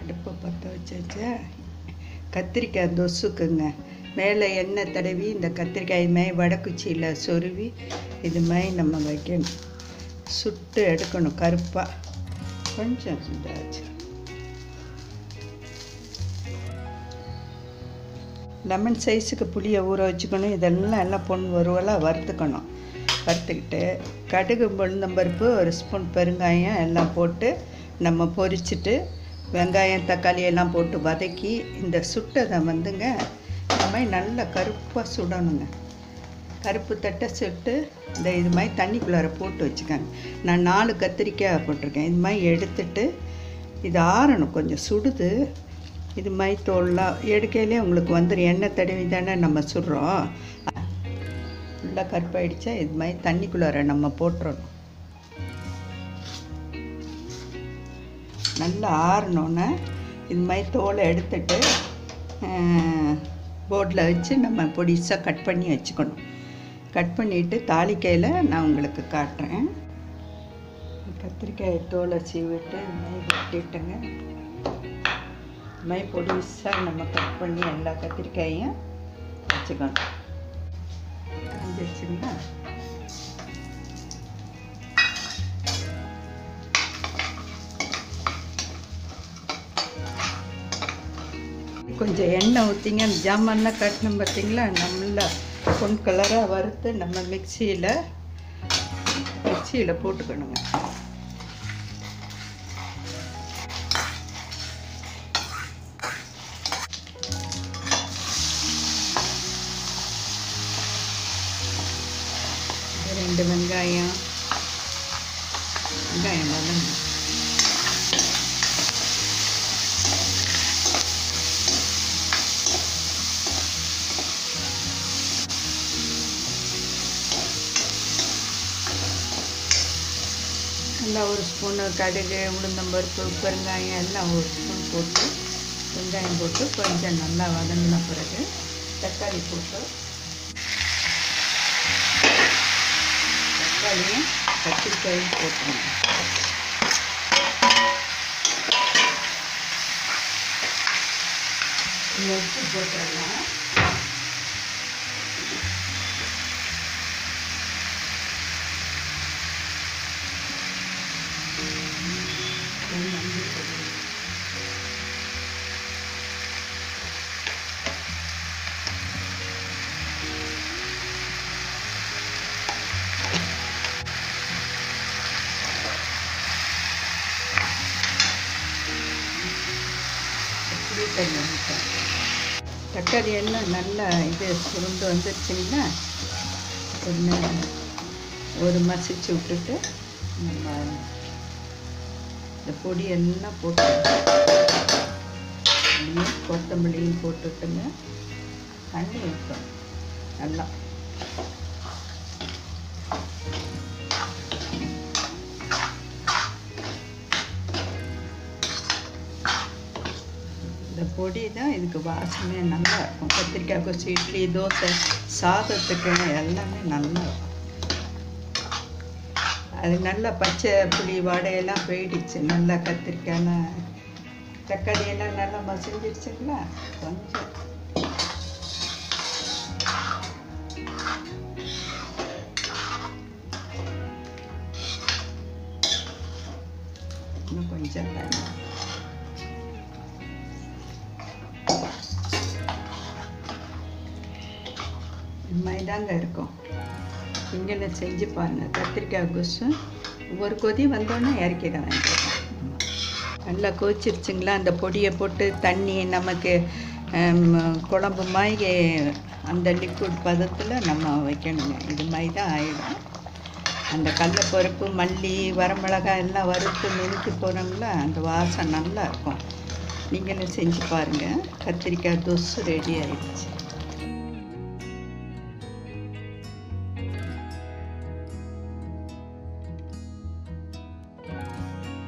அடுப்பை பற்ற வச்சாச்சா கத்திரிக்காய் தொசுக்குங்க மேலே எண்ணெய் தடவி இந்த கத்திரிக்காய் இது மாதிரி வடக்குச்சியில் சொருவி இது மாதிரி நம்ம வைக்கணும் சுட்டு எடுக்கணும் கருப்பாக கொஞ்சம் சுட்டாச்சு லெமன் சைஸுக்கு புளியை ஊற வச்சுக்கணும் இதெல்லாம் எல்லாம் பொன் வறுவலாக வறுத்துக்கணும் வறுத்துக்கிட்டு கடுகு உளுந்தம்பருப்பு ஒரு ஸ்பூன் பெருங்காயம் எல்லாம் போட்டு நம்ம பொரிச்சிட்டு வெங்காயம் தக்காளி எல்லாம் போட்டு வதக்கி இந்த சுட்டதை வந்துங்க இந்த மாதிரி நல்லா கருப்பாக சுடணுங்க கருப்பு தட்டை சுட்டு இந்த இது மாதிரி தண்ணிக்குள்ளார போட்டு வச்சுக்கோங்க நான் நாலு கத்திரிக்காய் போட்டிருக்கேன் இது மாதிரி எடுத்துட்டு இது ஆறணும் கொஞ்சம் சுடுது இது மாதிரி தோல்லாம் எடுக்கையிலே உங்களுக்கு வந்துடும் எண்ணெய் தடவி தானே நம்ம சுடுறோம் ஃபுல்லாக கருப்பாயிடுச்சா இது மாதிரி தண்ணிக்குள்ளார நம்ம போட்டுறணும் நல்லா ஆறணுன்னு இது மாதிரி தோலை எடுத்துட்டு போர்டில் வச்சு நம்ம பொடிசாக கட் பண்ணி வச்சுக்கணும் கட் பண்ணிவிட்டு தாளிக்கையில் நான் உங்களுக்கு காட்டுறேன் கத்திரிக்காய் தோலை சீவிட்டு இது மாதிரி வெட்டிட்டுங்க இது மாதிரி பொடிசாக நம்ம கட் பண்ணி எல்லா கத்திரிக்காயும் வச்சுக்கணும் காஞ்சிருச்சுங்களா கொஞ்சம் எண்ணெய் ஊற்றிங்க அந்த ஜாமான்லாம் கட்டணும் பார்த்தீங்களா நல்லா பொன் கலராக வறுத்து நம்ம மிக்சியில் மிக்சியில் போட்டுக்கணுங்க ரெண்டு வெங்காயம் வெங்காயம் வதங்க நல்லா ஒரு ஸ்பூனு கடுகு உளுந்தம்பருப்பு பெருங்காயம் எல்லாம் ஒரு ஸ்பூன் போட்டு வெங்காயம் போட்டு கொஞ்சம் நல்லா வதங்கின பிறகு தக்காளி போட்டு தக்காளியும் கத்திரிக்காயும் போட்டுருங்க உப்பு போட்டுடலாம் புளி தண்ணி ஊற்றேன் தக்காளி எல்லாம் நல்லா இது சுருண்டு வந்துருச்சுங்கன்னா ஒன்று ஒரு மசிச்சு விட்டுட்டு நம்ம இந்த பொடி எல்லாம் போட்டு அப்படியே கொத்தமல்லியும் போட்டுட்டுங்க தண்ணி ஊற்றணும் நல்லா இந்த பொடி தான் இதுக்கு வாசமே நல்லா இருக்கும் கத்திரிக்காய் கொசு இட்லி தோசை சாதத்துக்கு எல்லாமே நல்லா இருக்கும் அது நல்லா பச்சை புளி வடையெல்லாம் போயிடுச்சு நல்லா கத்திரிக்காய்லாம் தக்காளி எல்லாம் நல்லா மசிஞ்சிருச்சுங்களா கொஞ்சம் இன்னும் கொஞ்சம் தண்ணி இது மாதிரி தாங்க இருக்கும் நீங்களும் செஞ்சு பாருங்கள் கத்திரிக்காய் கொசும் ஒரு கொதி வந்தோன்னே இறக்கிட வேண்டியது நல்லா கொதிச்சிருச்சுங்களா அந்த பொடியை போட்டு தண்ணி நமக்கு ஹம், குழம்பு மாதிரி அந்த லிக்விட் பதத்தில் நம்ம வைக்கணுங்க இது மாதிரி தான் ஆயிடும் அந்த கடலப்பருப்பு மல்லி வரமிளகாய் எல்லாம் வறுத்து நுணுக்கி போகிறோங்களா அந்த வாசம் நல்லா இருக்கும் நீங்களும் செஞ்சு பாருங்கள் கத்திரிக்காய் தொசு ரெடி ஆயிடுச்சு